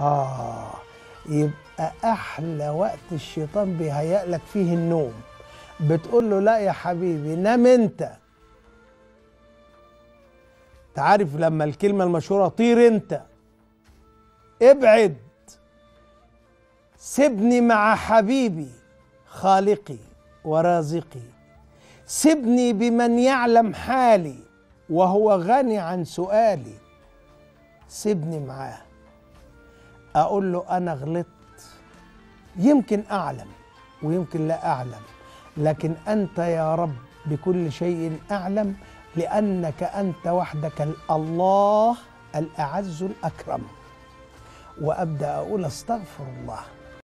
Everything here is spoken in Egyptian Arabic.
آه يبقى أحلى وقت الشيطان بيهيأ لك فيه النوم بتقول له لا يا حبيبي نام أنت تعرف لما الكلمة المشهورة طير أنت ابعد سيبني مع حبيبي خالقي ورازقي سيبني بمن يعلم حالي وهو غني عن سؤالي سيبني معاه اقول له انا غلطت يمكن اعلم ويمكن لا اعلم لكن انت يا رب بكل شيء اعلم لانك انت وحدك الله الاعز الاكرم وابدا اقول استغفر الله